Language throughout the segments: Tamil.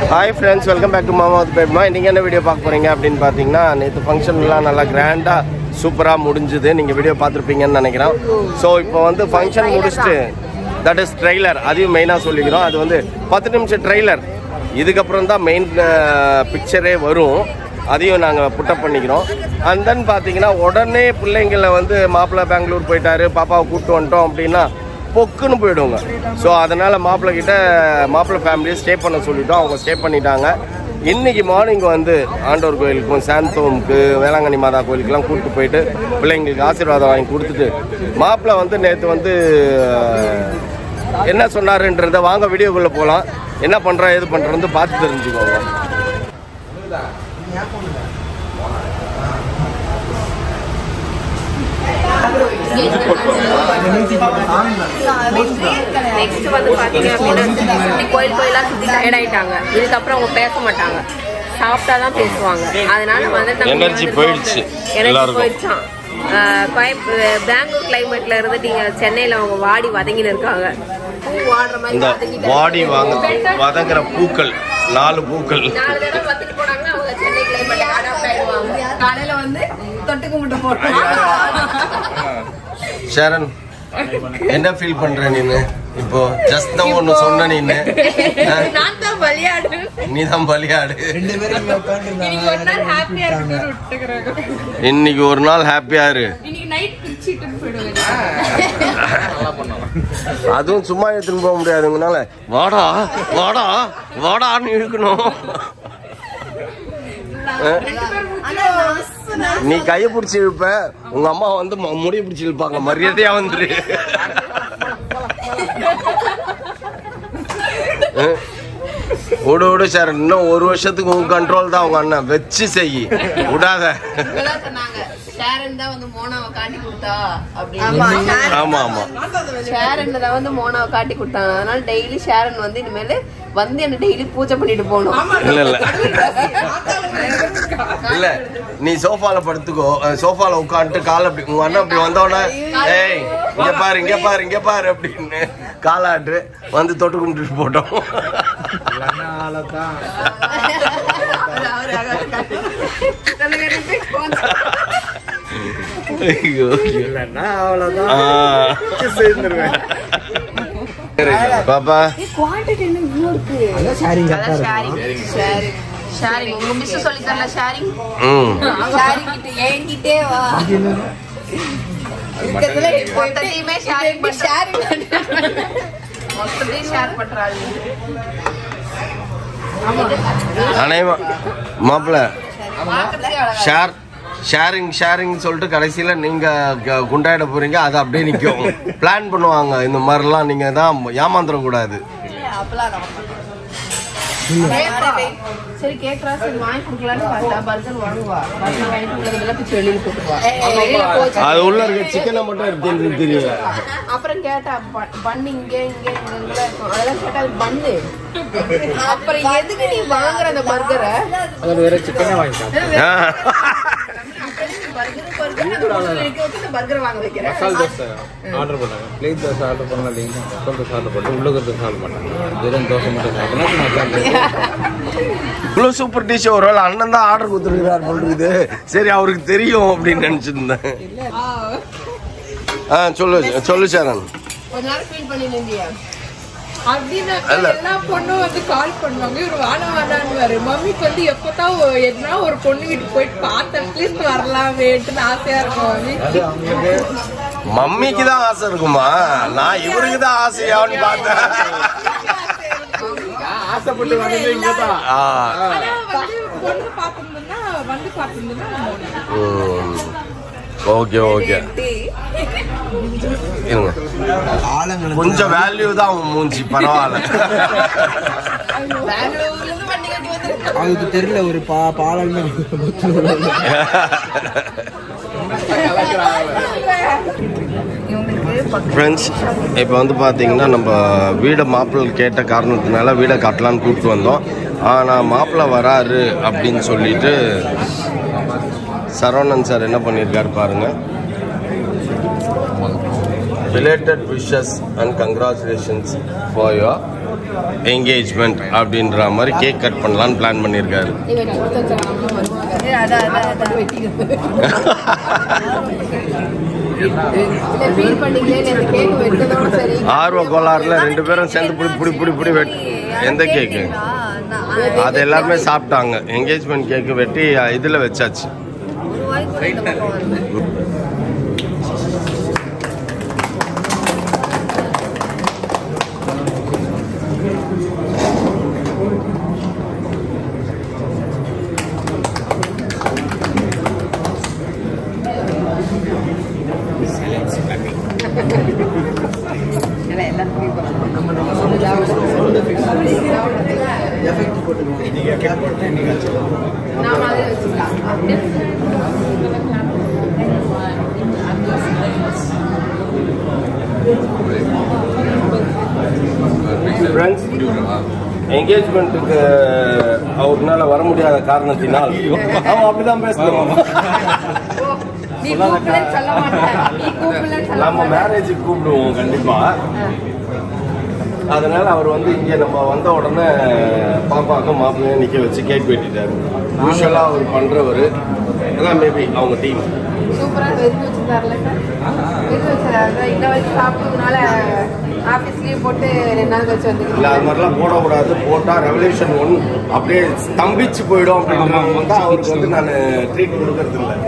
Hi friends welcome back to மாமாவது பேப்மா இன்றைக்கி என்ன வீடியோ பார்க்க போகிறீங்க அப்படின்னு பார்த்தீங்கன்னா நேற்று ஃபங்க்ஷன்லாம் நல்லா கிராண்டாக சூப்பராக முடிஞ்சுது நீங்கள் வீடியோ பார்த்துருப்பீங்கன்னு நினைக்கிறேன் ஸோ இப்போ வந்து ஃபங்க்ஷன் முடிச்சுட்டு தட் இஸ் ட்ரெய்லர் அதையும் மெயினாக சொல்லிக்கிறோம் அது வந்து பத்து நிமிஷம் ட்ரெய்லர் இதுக்கப்புறம் தான் மெயின் பிக்சரே வரும் அதையும் நாங்கள் புட்டப் பண்ணிக்கிறோம் அண்ட் தென் பார்த்தீங்கன்னா உடனே பிள்ளைங்களை வந்து மாப்பிள்ளை பெங்களூர் போயிட்டாரு பாப்பாவை கூப்பிட்டு வந்துட்டோம் அப்படின்னா பொக்குன்னு போயிடுவாங்க ஸோ அதனால் மாப்பிள்ளை கிட்ட மாப்பிள்ளை ஃபேமிலியை ஸ்டே பண்ண சொல்லிட்டோம் அவங்க ஸ்டே பண்ணிட்டாங்க இன்னைக்கு மார்னிங் வந்து ஆண்டவர் கோயிலுக்கும் சாந்தோமுக்கு வேளாங்கண்ணி மாதா கோயிலுக்கெல்லாம் கூப்பிட்டு போயிட்டு பிள்ளைங்களுக்கு ஆசீர்வாதம் வாங்கி கொடுத்துட்டு மாப்பிள்ளை வந்து நேற்று வந்து என்ன சொன்னாருன்றத வாங்க வீடியோக்குள்ளே போகலாம் என்ன பண்ணுறா ஏது பண்ணுறோன்னு பார்த்து தெரிஞ்சுக்கோங்க நெக்ஸ்ட் வந்து பாத்தீங்க அப்படின்னா சுத்தி கோயில் கோயிலா சுத்தி டயர்ட் ஆயிட்டாங்க இதுக்கப்புறம் அவங்க பேச மாட்டாங்க சாப்பிட்டா தான் பேசுவாங்க அதனால வந்து நம்ம Energy வந்து போயிடுச்சு எனர்ஜி எல்லாருக்கும். போயிடுச்சான் ஆஹ் கோயம்- பெங்களூர் கிளைமேட்ல இருந்துட்டு இங்க சென்னையில அவங்க வாடி வதங்கின்னு இருக்காங்க பூ வாடுற மாதிரி இந்த வதங்கிட்டு வாடி வாங்க வதங்குற பூக்கள் நாலு பூக்கள் நாலு தடவை பத்துட்டு போனாங்கன்னா அவங்க சென்னை கிளைமேட் அடாப்ட் ஆயிடுவாங்க காலையில வந்து தொட்டு கும்பிட்டு போட்டாங்க ஷரண் என்ன ஃபீல் பண்ற நீனு இப்போ ஜஸ்ட் தான் ஒன்னு சொன்ன நீனு நான் தான் விளையாடு நீ தான் பலியாடு இன்னைக்கு ஒரு நாள் ஹாப்பியா இருக்கு விட்டுக்கிறாங்க இன்னைக்கு ஒரு நாள் ஹாப்பியா இரு இன்னைக்கு நைட் பிரிச்சுட்டு போயிடுவாங்க அதுவும் சும்மா எடுத்துன்னு போக முடியாது உங்களால வாடா வாடா வாடான்னு இழுக்கணும் அஹ்? நீ கையை பிடிச்சி இழுப்ப உங்க அம்மா வந்து ம- முடிய பிடிச்சி இழுப்பாங்க மரியாதையா வந்துரு அஹ்? விடு விடு சார் இன்னும் ஒரு வருஷத்துக்கு உன் கண்ட்ரோல் தான் உங்க அண்ணன் வச்சு செய் விடாத இப்பதான் சொன்னாங்க ஷேரன் தான் வந்து மோனாவை காட்டி கொடுத்தா அப்படின்னு ஆமா ஆமா ஷேரன் தான் வந்து மோனாவை காட்டி கொடுத்தாங்க அதனால டெய்லி ஷேரன் வந்து இனிமேல் வந்து என்ன டெய்லி பூஜை பண்ணிட்டு போகணும் இல்ல இல்ல இல்ல நீ சோஃபால படுத்துக்கோ அஹ் சோஃபால உட்காந்துட்டு கால் அப்படி உங்க அண்ணன் அப்படி வந்தோடனே ஏய் இங்க பாரு இங்க பாரு இங்க பாரு அப்படின்னு காலாட்டு வந்து தொட்டு கும்பிட்டு போட்டோம் ஐயோ ஆ. பாப்பா ஷேரிங் உங்க மிஸ் சொல்லி தரல ஷேரிங் ம் ஷேரிங் கிட்ட என்கிட்டே வா இருக்கிறதுல மொத்தத்தையுமே ஷேரிங் ஷேரிங் மொத்தத்தையும் ஷேர் பண்றாங்க அனைவ மாப்பிள்ள பார்க்கறதுக்கே அழகா ஷேர் ஷேரிங் ஷேரிங் சொல்லிட்டு கடைசியில நீங்க க- குண்டாயிட போறீங்க அது அப்படியே நிக்கும் பிளான் பண்ணுவாங்க இந்த மாதிரிலாம் நீங்க தான் ஏமாந்துட கூடாது கேட்பா. சரி கேக்குறா சரி வாங்கி கொடுக்கலான்னு பார்த்தா பர்கர் வாங்குவா பர்கர் வாங்கி கொடுக்கறதுல பிச்சு வெளியில போட்டுருவா வெளியில போச்சு அது உள்ள இருக்க சிக்கனை மட்டும் எடுத்து தெரியும் அப்புறம் கேட்டா ப- பண்ணு இங்க இங்க இங்க இங்க இருக்கும் அதெல்லாம் கேட்டா அது பண்ணு அப்புறம் எதுக்கு நீ வாங்குற அந்த பர்கரை ஆ. பர்கர் வாங்க வைக்கிறேன் மசால் தோசை ஆர்டர் பண்ணாங்க பிளேன் தோசை ஆர்டர் பண்ணலாம் இல்லைங்க மசால் தோசை ஆர்டர் பண்ணி உள்ள இருக்கிறது சாப்பிட மாட்டாங்க வெறும் தோசை மட்டும் சாப்பிடணும் மசால் தோசை இவ்வளவு சூப்பர் டிஷ் ஒரு வேளை அண்ணன் தான் ஆர்டர் கொடுத்துருக்கிறார் போட்டுருக்குது சரி அவருக்கு தெரியும் அப்படின்னு நினைச்சிருந்தேன் ஆ சொல்லு சொல்லு சரண் கொஞ்ச நேரம் ஃபீல் பண்ணி நிந்தியா அப்படின்னு இல்ல. எல்லா பொண்ணும் வந்து கால் பண்ணுவாங்க இவர் வான வாடான்னு மம்மிக்கு வந்து எப்பதான் ஒ- எதுனா ஒரு பொண்ணு வீட்டுக்கு போயிட்டு பார்த்து அட்லீஸ்ட் வரலாமேட்டுன்னு ஆசையா இருக்கும் மம்மி மம்மிக்கு தான் ஆசை இருக்குமா நான் இவருக்கு தான் ஆசையான்னு பார்த்தேன் ஆசைப்பட்டு வந்தது இங்கே தான் ஆ. ஆனா வந்து பொண்ணு பார்த்திருந்தோம்னா வந்து பார்த்திருந்தோம்னா ம். ஓகே ஓகே இருங்க கொஞ்சம் வேல்யூ தான் உன் மூஞ்சி பரவாயில்ல பெங்களூர்ல இருந்து வண்டி கட்டி வந்து அவருக்கு தெரியல ஒரு பா பாலாலுமே ஃப்ரெண்ட்ஸ் இப்போ வந்து பார்த்தீங்கன்னா நம்ம வீடை மாப்பிள்ளை கேட்ட காரணத்தினால வீடை காட்டலான்னு கூப்பிட்டு வந்தோம் ஆனால் மாப்பிள்ளை வராரு அப்படின்னு சொல்லிட்டு சரவணன் சார் என்ன பண்ணியிருக்காரு பாருங்க belated wishes and congratulations for your engagement அப்படின்ற மாதிரி கேக் கட் பண்ணலான்னு பிளான் பண்ணியிருக்காரு அதான் அதான் அதான் இல்ல ஃபீல் பண்ணீங்களே இந்த கேக் வெட்டதோட சரி ஆர்வ கோளாறுல ரெண்டு பேரும் சேர்ந்து புடி புடி புடி புடி வெட் எந்த கேக்கு அது எல்லாருமே சாப்பிட்டாங்க என்கேஜ்மெண்ட் கேக்கு வெட்டி இதில் வச்சாச்சு நாம அதை வச்சுக்கலாம் ஃப்ரெண்ட்ஸ் என்கேஜ்மெண்ட்டுக்கு அவர்னால வர முடியாத காரணத்தினால் அவன் அப்படிதான் பேசுவான் நீ கூப்பிடலன்னு சொல்ல மாட்டேன் நீ கூப்பிடலன்னு சொல்ல நம்ம மாட்டேன் மேரேஜுக்கு கூப்பிடுவோம் கண்டிப்பா அதனால அவர் வந்து இங்க நம்ம வந்த உடனே பாப்பாக்கும் மாப்பிள்ளையும் நிக்க வச்சு கேக் வெட்டிட்டாரு யூஸ்வலா அவர் பண்றவர் அதான் மேபி அவங்க டீம் சூப்பரா வெறும் வச்சிருந்தாருல சார் வெறும் வச்சிருந்தாரு இந்த வயசு சாப்பிட்டதுனால ஆஃபீஸ் லீவ் போட்டு ரெண்டு நாள் கழிச்சு இல்ல வந்துருக்கீங்க அது மாதிரிலாம் போடக்கூடாது போட்டா ரெவல்யூஷன் ஒன் அப்படியே ஸ்தம்பிச்சு போயிடும் அப்படின்றவங்க வந்து அவருக்கு வந்து நான் ட்ரீட் கொடுக்கறது இல்லை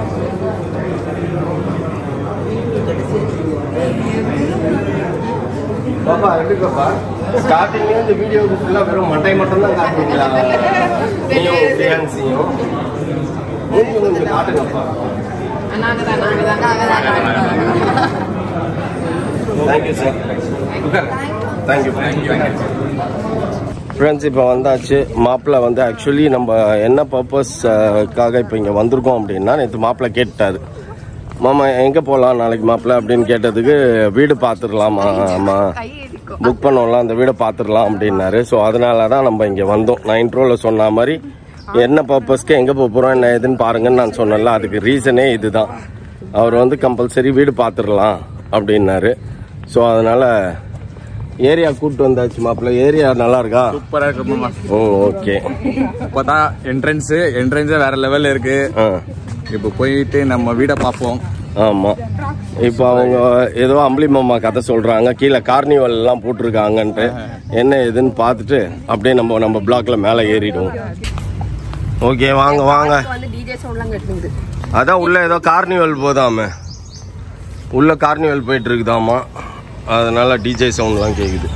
பாப்பா எப்படி பாப்பா ஸ்டார்டிங்ல இந்த வீடியோக்கு ஃபுல்லா வெறும் மட்டை மட்டும் தான் காட்டுவீங்களா நீயும் ஃபியான்சியும் மூஞ்சி கொஞ்சம் காட்டுங்கப்பா நாங்க தான் நாங்க தான் நாங்க தான் நாங்க தான் தேங்க்யூ சார் தேங்க்யூ ஃப்ரெண்ட்ஸ் இப்போ வந்தாச்சு மாப்பிள்ளை வந்து ஆக்சுவலி நம்ம என்ன பர்பஸ்க்காக இப்போ இங்கே வந்திருக்கோம் அப்படின்னா நேற்று மாப்பிள்ளை கேட்டாரு மாமா எங்கே போகலாம் நாளைக்கு மாப்பிள்ளை அப்படின்னு கேட்டதுக்கு வீடு பார்த்துடலாமா ஆமாம் புக் பண்ணோம்லாம் அந்த வீடை பார்த்துடலாம் அப்படின்னாரு ஸோ அதனால தான் நம்ம இங்கே வந்தோம் நான் இன்ட்ரோவில் சொன்ன மாதிரி என்ன பர்பஸ்க்கு எங்கே போக போகிறோம் என்ன ஏதுன்னு பாருங்கன்னு நான் சொன்னேன்ல அதுக்கு ரீசனே இதுதான் அவர் வந்து கம்பல்சரி வீடு பார்த்துடலாம் அப்படின்னாரு ஸோ அதனால ஏரியா கூப்பிட்டு வந்தாச்சு மாப்பிள்ள ஏரியா நல்லா இருக்கா சூப்பரா இருக்கு மாமா ஓ ஓகே இப்பதான் என்ட்ரன்ஸ் என்ட்ரன்ஸே வேற லெவல்ல இருக்கு ஆ இப்போ போயிட்டு நம்ம வீடை பார்ப்போம் ஆமாம் இப்போ அவங்க ஏதோ அம்பளி மாமா கதை சொல்கிறாங்க கீழே கார்னிவல் எல்லாம் போட்டிருக்காங்கன்ட்டு என்ன ஏதுன்னு பார்த்துட்டு அப்படியே நம்ம நம்ம பிளாக்ல மேலே ஏறிடுவோம் ஓகே வாங்க வாங்க வந்து டிஜே சவுண்ட்லாம் கேட்டுங்குது அதான் உள்ள ஏதோ கார்னிவல் போதாம உள்ள கார்னிவல் போயிட்டு இருக்குதாமா அதனால டிஜே சவுண்ட்லாம் கேக்குது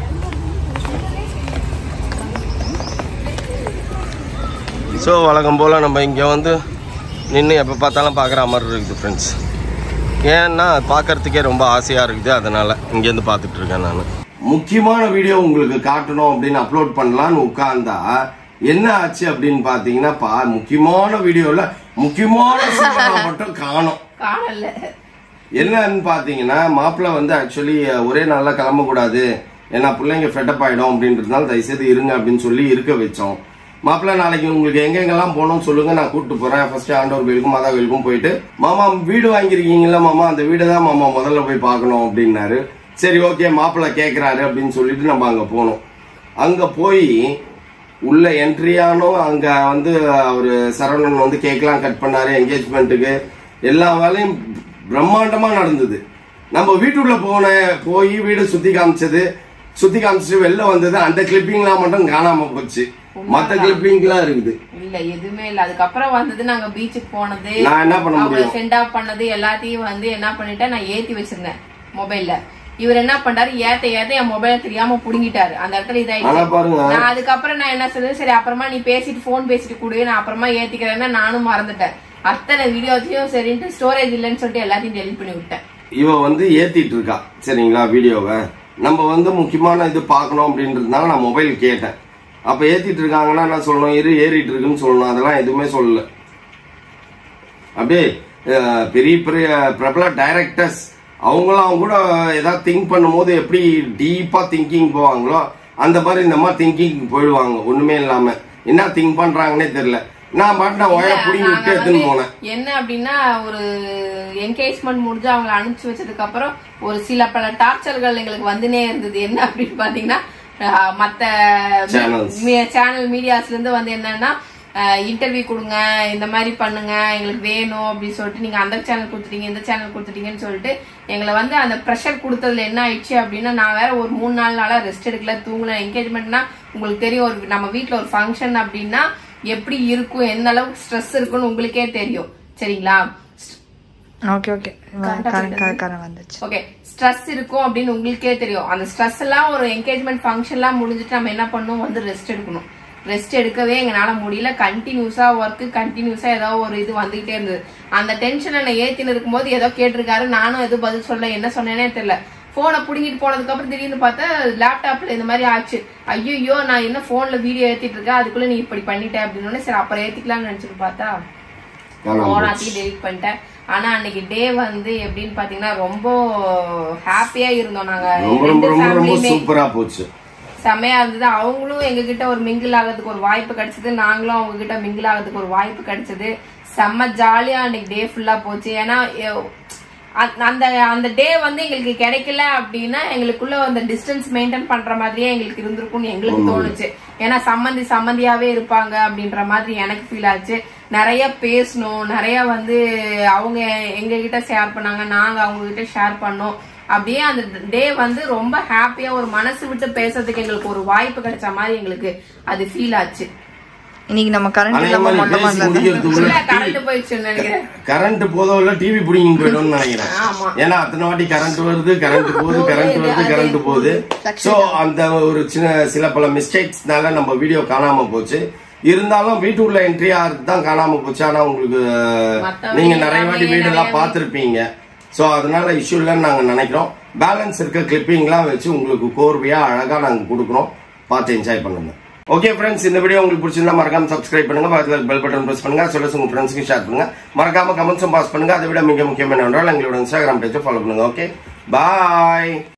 ஸோ வழக்கம் போல் நம்ம இங்கே வந்து நின்று எப்போ பார்த்தாலும் பார்க்குற மாதிரி இருக்குது ஃப்ரெண்ட்ஸ் ஏன்னா பார்க்கறதுக்கே ரொம்ப ஆசையாக இருக்குது அதனால் இங்கேருந்து பார்த்துட்டு இருக்கேன் நான் முக்கியமான வீடியோ உங்களுக்கு காட்டணும் அப்படின்னு அப்லோட் பண்ணலான்னு உட்கார்ந்தா என்ன ஆச்சு அப்படின்னு பார்த்தீங்கன்னா பா முக்கியமான வீடியோவில் முக்கியமான சீனை மட்டும் காணும் காணல என்னன்னு பார்த்தீங்கன்னா மாப்பிள்ளை வந்து ஆக்சுவலி ஒரே நாளில் கிளம்பக்கூடாது ஏன்னா பிள்ளைங்க ஃபெட்டப் ஆகிடும் அப்படின்றதுனால தயவுசெய்து இருங்க அப்படின்னு சொல்லி இருக்க வச்சோம் மாப்பிள்ளை நாளைக்கு உங்களுக்கு எங்கெங்கெல்லாம் போகணும்னு சொல்லுங்க நான் கூப்பிட்டு போறேன் ஃபர்ஸ்ட் ஆண்டவர் கோயிலுக்கும் மாதா கோயிலுக்கும் போயிட்டு மாமா வீடு வாங்கியிருக்கீங்களா மாமா அந்த வீடு தான் மாமா முதல்ல போய் பார்க்கணும் அப்படின்னாரு சரி ஓகே மாப்பிள்ளை கேட்குறாரு அப்படின்னு சொல்லிட்டு நம்ம அங்கே போனோம் அங்கே போய் உள்ள என்ட்ரி ஆனோம் அங்க வந்து அவரு சரவணன் வந்து கேக்லாம் கட் பண்ணாரு என்கேஜ்மெண்ட்டுக்கு எல்லா வேலையும் பிரம்மாண்டமா நடந்தது நம்ம வீட்டுக்குள்ள போன போய் வீடு சுத்தி காமிச்சது சுத்தி காமிச்சிட்டு வெளில வந்தது அந்த கிளிப்பிங்லாம் மட்டும் காணாம போச்சு மத்த கிளிப்பிங்லாம் இருக்குது இல்ல எதுவுமே இல்ல அதுக்கப்புறம் வந்தது நாங்க பீச்சுக்கு போனது நான் என்ன பண்ண முடியும்? சென்ட் ஆஃப் பண்ணது எல்லாத்தையும் வந்து என்ன பண்ணிட்டேன் நான் ஏத்தி வச்சிருந்தேன் மொபைல்ல இவர் என்ன பண்றாரு ஏத்த ஏத்த என் மொபைல தெரியாம புடுங்கிட்டாரு அந்த இடத்துல ஆனா இதாயிடுச்சு பாருங்க நான் அதுக்கப்புறம் நான் என்ன சொல்றது சரி அப்புறமா நீ பேசிட்டு போன் பேசிட்டு கொடு நான் அப்புறமா ஏத்திக்கிறேன்னா நானும் மறந்துட்டேன் அத்தனை வீடியோஸையும் சரின்ட்டு ஸ்டோரேஜ் இல்லைன்னு சொல்லிட்டு எல்லாத்தையும் டெலிட் பண்ணி விட்டேன் இவ வந்து ஏத்திட்டு இருக்கா சரிங்களா வீடியோவை நம்ம வந்து முக்கியமான இது பார்க்கணும் அப்படின்றதுனால நான் மொபைல் கேட்டேன் அப்ப ஏத்திட்டு இருக்காங்கன்னா என்ன சொல்லணும் இரு ஏறிட்டு இருக்குன்னு சொல்லணும் அதெல்லாம் எதுவுமே சொல்லல அப்படியே அஹ், பெரிய பெரிய பிரபல டைரக்டர்ஸ் அவங்களாம் கூட ஏதாவது திங்க் பண்ணும்போது எப்படி டீப்பா திங்கிங் போவாங்களோ அந்த மாதிரி இந்த மாதிரி திங்கிங் போயிடுவாங்க ஒண்ணுமே இல்லாம என்ன திங்க் பண்றாங்கன்னே தெரியல நான் பாட்டு நான் ஒய புடிங்கி விட்டு நாங்க எடுத்துன்னு வந்து போனேன் என்ன அப்படின்னா ஒரு என்கேஜ்மெண்ட் முடிஞ்சு அவங்கள அனுப்பிச்சு வச்சதுக்கு அப்புறம் ஒரு சில பல டார்ச்சர்கள் எங்களுக்கு வந்துனே இருந்தது என்ன அப்படின்னு பாத்தீங்கன்னா அஹ், மத்த Channels. சேனல் மீடியாஸ்ல இருந்து வந்து என்னன்னா இன்டர்வியூ கொடுங்க இந்த மாதிரி பண்ணுங்க எங்களுக்கு வேணும் அப்படின்னு சொல்லிட்டு நீங்க அந்த சேனல் கொடுத்துட்டீங்க இந்த சேனல் கொடுத்துட்டீங்கன்னு சொல்லிட்டு எங்களை வந்து அந்த ப்ரெஷர் கொடுத்ததுல என்ன ஆயிடுச்சு அப்படின்னா நான் வேற ஒரு மூணு நாலு நாளா ரெஸ்ட் எடுக்கல தூங்கல என்கேஜ்மெண்ட்னா உங்களுக்கு தெரியும் ஒரு நம்ம வீட்ல ஒரு ஃபங்க்ஷன் அப்படின்னா எப்படி இருக்கும் எந்த அளவுக்கு ஸ்ட்ரெஸ் இருக்குன்னு உங்களுக்கே தெரியும் சரிங்களா ஓகே ஓகே கரெக்டாக வந்துச்சு ஓகே ஸ்ட்ரெஸ் இருக்கும் அப்படின்னு உங்களுக்கே தெரியும் அந்த ஸ்ட்ரெஸ் எல்லாம் ஒரு என்கேஜ்மெண்ட் ஃபங்க்ஷன்லாம் முடிஞ்சிட்டு நம்ம என்ன பண்ணணும் வந்து ரெஸ்ட் எடுக்கணும் ரெஸ்ட் எடுக்கவே எங்களால முடியல கண்டினியூஸா ஒர்க் கண்டினியூஸா ஏதோ ஒரு இது வந்துகிட்டே இருந்தது அந்த டென்ஷன் என்ன ஏத்தின்னு இருக்கும்போது ஏதோ கேட்டிருக்காரு நானும் எதுவும் பதில் சொல்ல என்ன சொன்னேனே தெரியல போனை புடுங்கிட்டு போனதுக்கு அப்புறம் திடீர்னு பார்த்தா லேப்டாப்ல இந்த மாதிரி ஆச்சு ஐயோ நான் என்ன போன்ல வீடியோ ஏத்திட்டு இருக்கேன் அதுக்குள்ள நீ இப்படி பண்ணிட்ட அப்படின்னு சரி அப்புறம் ஏத்திக்கலாம்னு நினைச்சிட்டு பார்த்தா காணாம போனாத்தையும் டெலிட் பண்ணிட்டேன் ஆனா அன்னைக்கு டே வந்து எப்படின்னு பாத்தீங்கன்னா ரொம்ப ஹாப்பியா இருந்தோம் நாங்க ரொம்ப ரொம்ப ரெண்டு ரொம்ப ரொம்ப ஃபேமிலியுமே சூப்பரா போச்சு செமையா இருந்தது அவங்களும் எங்க கிட்ட ஒரு மிங்கிள் ஆகிறதுக்கு ஒரு வாய்ப்பு கிடைச்சது நாங்களும் அவங்க கிட்ட மிங்கிள் ஆகிறதுக்கு ஒரு வாய்ப்பு கிடைச்சது செம்ம ஜாலியா அன்னைக்கு டே ஃபுல்லா போச்சு ஏன்னா எ- அந்த- அந்த அந்த டே வந்து எங்களுக்கு கிடைக்கல அப்படின்னா எங்களுக்குள்ள அந்த டிஸ்டன்ஸ் மெயின்டைன் பண்ற மாதிரியே எங்களுக்கு இருந்திருக்கும்னு எங்களுக்கு தோணுச்சு ஏன்னா சம்மந்தி சம்மந்தியாவே இருப்பாங்க அப்படின்ற மாதிரி எனக்கு ஃபீல் ஆச்சு நிறைய பேசணும் நிறைய வந்து அவங்க எங்க கிட்ட ஷேர் பண்ணாங்க நாங்க அவங்க கிட்ட ஷேர் பண்ணோம் அப்படியே அந்த டே வந்து ரொம்ப ஹாப்பியா ஒரு மனசு விட்டு பேசுறதுக்கு எங்களுக்கு ஒரு வாய்ப்பு கிடைச்ச மாதிரி எங்களுக்கு அது ஃபீல் ஆச்சு இன்னைக்கு நம்ம கரண்ட் அதே இல்லாம மாதிரி மொட்டை பேசி மாடல முடிக்கிறதுக்குள்ள கரண்ட் போயிடுச்சுன்னு நினைக்கிறேன் கரண்ட் போதும் இல்ல டிவி பிடிங்கி போயிடும்னு நினைக்கிறேன் ஆமா. ஏன்னா அத்தனை வாட்டி கரண்ட் வருது கரண்ட் போகுது கரண்ட் வருது கரண்ட் போகுது சோ அந்த ஒரு சின்ன சில பல மிஸ்டேக்ஸ்னால நம்ம வீடியோ காணாம போச்சு இருந்தாலும் வீட்டுக்குள்ள என்ட்ரி ஆகிறது தான் காணாம போச்சு ஆனா உங்களுக்கு மத்த நீங்க வீடு நிறைய வாட்டி எல்லாமே வீடு எல்லாம் நிறைய பார்த்திருப்பீங்க சோ அதனால இஷ்யூ இல்லைன்னு நாங்க நினைக்கிறோம் பேலன்ஸ் இருக்க கிளிப்பிங்லாம் வச்சு உங்களுக்கு கோர்வையா அழகா நாங்க கொடுக்குறோம் பார்த்து என்ஜாய் பண்ணுங்க ஓகே ஃப்ரெண்ட்ஸ் இந்த வீடியோ உங்களுக்கு பிடிச்சிருந்தா மறக்காம சப்ஸ்கிரைப் பண்ணுங்க பக்கத்துல பெல் பட்டன் பிரஸ் பண்ணுங்க சொல்ல உங்க ஃப்ரெண்ட்ஸ்க்கு ஷேர் பண்ணுங்க மறக்காம கமெண்ட்ஸும் பாஸ் பண்ணுங்க அதை விட மிக முக்கியமான ஒன்றால் எங்களோட இன்ஸ்டாகிராம் பேஜை ஃபாலோ பண்ணுங்க ஓகே பாய்